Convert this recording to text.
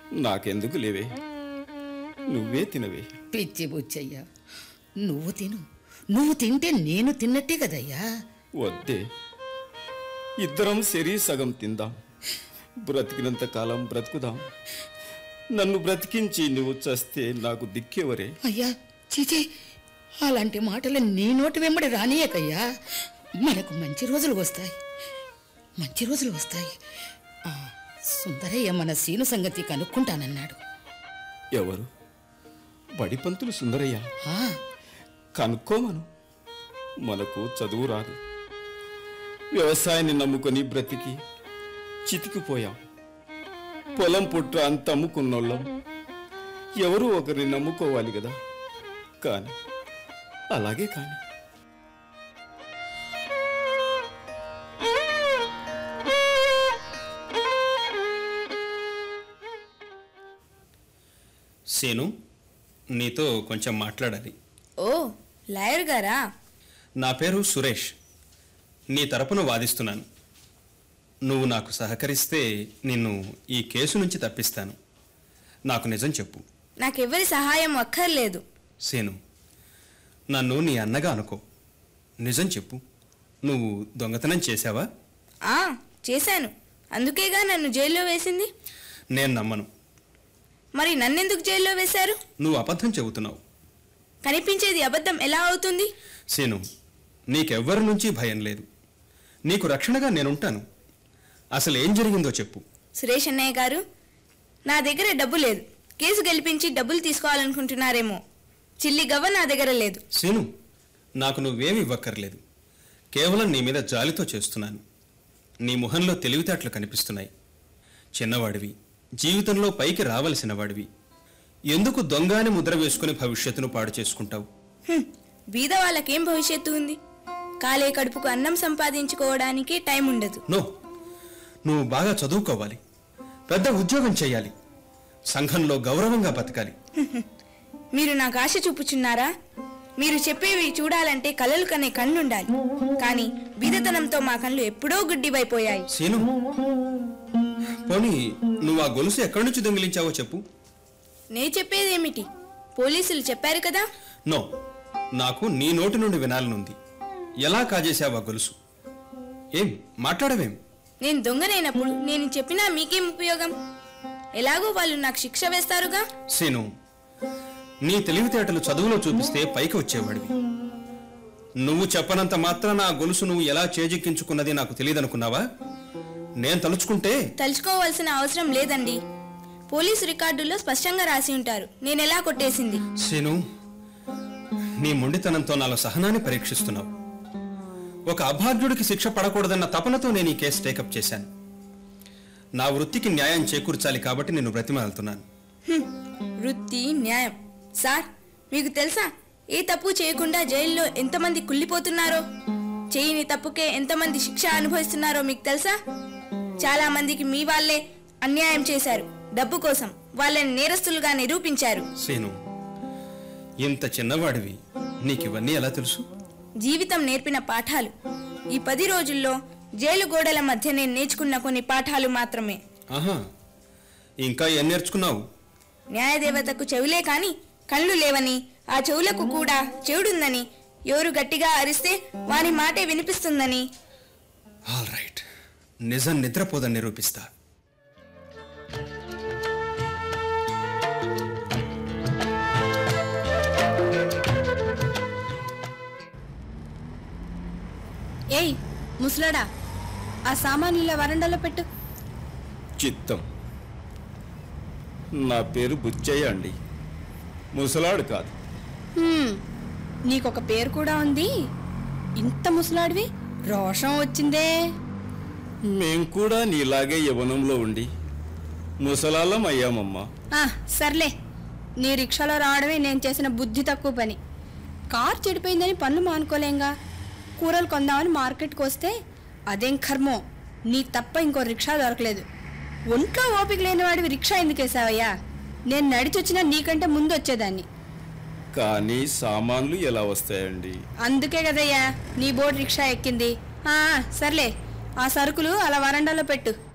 నాకెందుకు లేవే నువ్వే తినవే పిచ్చి బుచ్చయ్యా నువ్వు తిను నువ్వు తింటే నేను తిన్నట్టే కదయ్యా వద్దే ఇద్దరం శరీ సగం తిందాం బ్రతికినంత కాలం బ్రతుకుదాం నన్ను బ్రతికించి నువ్వు చస్తే నాకు దిక్కెవరే అయ్యా చీచే అలాంటి మాటలు నీ నోటి వెంబడి రానియకయ్యా మనకు మంచి రోజులు వస్తాయి మంచి రోజులు వస్తాయి ఆ, సుందరయ్య మన సీను సంగతి కనుక్కుంటానన్నాడు ఎవరు బడిపంతులు సుందరయ్య ఆ, కనుక్కోమను మనకు చదువు రాదు వ్యవసాయాన్ని నమ్ముకొని బ్రతికి చితికిపోయాం పొలం పుట్ర అంత అమ్ముకున్నోళ్ళం ఎవరు ఒకరిని నమ్ముకోవాలి కదా కాని అలాగే కాని సేను నీతో కొంచెం మాట్లాడాలి ఓ లాయర్ గారా నా పేరు సురేష్ నీ తరపున వాదిస్తున్నాను నువ్వు నాకు సహకరిస్తే నిన్ను ఈ కేసు నుంచి తప్పిస్తాను నాకు నిజం చెప్పు నాకెవ్వరి సహాయం అక్కర్లేదు సేను నన్ను నీ అన్నగా అనుకో నిజం చెప్పు నువ్వు దొంగతనం చేశావా ఆ చేశాను అందుకేగా నన్ను జైల్లో వేసింది నేను నమ్మను మరి నన్నెందుకు జైల్లో వేశారు నువ్వు అబద్ధం చెబుతున్నావు కనిపించేది అబద్ధం ఎలా అవుతుంది సేను నీకెవ్వరి నుంచి భయం లేదు నీకు రక్షణగా నేనుంటాను అసలు ఏం జరిగిందో చెప్పు సురేష్ అన్నయ్య గారు నా దగ్గర డబ్బు లేదు కేసు గెలిపించి డబ్బులు తీసుకోవాలనుకుంటున్నారేమో చిల్లి గవ్వ నా దగ్గర లేదు సీను నాకు నువ్వేమి ఇవ్వక్కర్లేదు కేవలం నీ మీద జాలితో చేస్తున్నాను నీ ముఖంలో తెలివితేటలు కనిపిస్తున్నాయి చిన్నవాడివి జీవితంలో పైకి రావలసిన వాడివి ఎందుకు దొంగాని ముద్ర వేసుకుని భవిష్యత్తును పాడు చేసుకుంటావు హ్మ్, బీద వాళ్ళకేం భవిష్యత్తు ఉంది కాలే కడుపుకు అన్నం సంపాదించుకోవడానికి టైం ఉండదు నో నువ్వు బాగా చదువుకోవాలి పెద్ద ఉద్యోగం చేయాలి సంఘంలో గౌరవంగా బతకాలి మీరు నాకు ఆశ చూపుచున్నారా మీరు చెప్పేవి చూడాలంటే కలలు కనే కన్నుండాలి కానీ బీదతనంతో మా కళ్ళు ఎప్పుడో గుడ్డివైపోయాయి సీను పోనీ నువ్వు ఆ గొలుసు ఎక్కడి నుంచి దొంగిలించావో చెప్పు నే చెప్పేదేమిటి పోలీసులు చెప్పారు కదా నో నాకు నీ నోటి నుండి వినాలనుంది ఎలా కాజేశావా గొలుసు ఏం మాట్లాడవేం నేను దొంగనైనప్పుడు నేను చెప్పినా మీకేం ఉపయోగం ఎలాగో వాళ్ళు నాకు శిక్ష వేస్తారుగా సీను నీ తెలివితేటలు చదువులో చూపిస్తే పైకి వచ్చేవాడివి నువ్వు చెప్పనంత మాత్రాన ఆ గొలుసు నువ్వు ఎలా చేజిక్కించుకున్నది నాకు తెలియదనుకున్నావా నేను తలుచుకుంటే తలుచుకోవాల్సిన అవసరం లేదండి పోలీసు రికార్డుల్లో స్పష్టంగా రాసి ఉంటారు నేను ఎలా కొట్టేసింది సీను నీ మొండితనంతో నాలో సహనాన్ని పరీక్షిస్తున్నావు ఒక అభాగ్యుడికి శిక్ష పడకూడదన్న తపనతో నేను ఈ కేసు టేకప్ చేశాను నా వృత్తికి న్యాయం చేకూర్చాలి కాబట్టి నేను బ్రతిమాలుతున్నాను హ్మ్, వృత్తి న్యాయం సార్ మీకు తెలుసా ఏ తప్పు చేయకుండా జైల్లో ఎంతమంది కుళ్ళిపోతున్నారో చేయని తప్పుకే ఎంతమంది శిక్ష అనుభవిస్తున్నారో మీకు తెలుసా చాలా మందికి మీ వాళ్ళే అన్యాయం చేశారు డబ్బు కోసం వాళ్ళని నేరస్తులుగా నిరూపించారు సీను ఇంత చిన్నవాడివి నీకు ఇవన్నీ ఎలా తెలుసు జీవితం నేర్పిన పాఠాలు ఈ పది రోజుల్లో జైలు గోడల మధ్య నేను నేర్చుకున్న కొన్ని పాఠాలు మాత్రమే ఆహా ఇంకా ఏం నేర్చుకున్నావు న్యాయదేవతకు చెవులే కాని కళ్ళు లేవని ఆ చెవులకు కూడా చెవుడుందని ఎవరు గట్టిగా అరిస్తే వాని మాటే వినిపిస్తుందని ఆల్ రైట్ నిజం నిద్రపోదని నిరూపిస్తా ఏయ్ ముసలాడా ఆ సామాన్యుల వరండాలో పెట్టు చిత్తం నా పేరు బుచ్చయ్య అండి ముసలాడు కాదు హ్మ్, నీకొక పేరు కూడా ఉంది ఇంత ముసలాడివి రోషం వచ్చిందే మేం కూడా నీలాగే యవనంలో ఉండి ముసలాళ్ళం అయ్యామమ్మా ఆ, సర్లే నీ రిక్షాలో రావడమే నేను చేసిన బుద్ధి తక్కువ పని కార్ చెడిపోయిందని పనులు మానుకోలేంగా కూరలు కొందామని మార్కెట్కి వస్తే అదేం కర్మో నీ తప్ప ఇంకో రిక్షా దొరకలేదు ఒంట్లో ఓపిక లేని వాడివి రిక్షా ఎందుకు వేసావయ్యా నేను నడిచొచ్చినా నీకంటే ముందు వచ్చేదాన్ని కానీ సామాన్లు ఎలా వస్తాయండి అందుకే కదయ్యా నీ బోర్డు రిక్షా ఎక్కింది ఆ, సర్లే ఆ సరుకులు అలా వరండాలో పెట్టు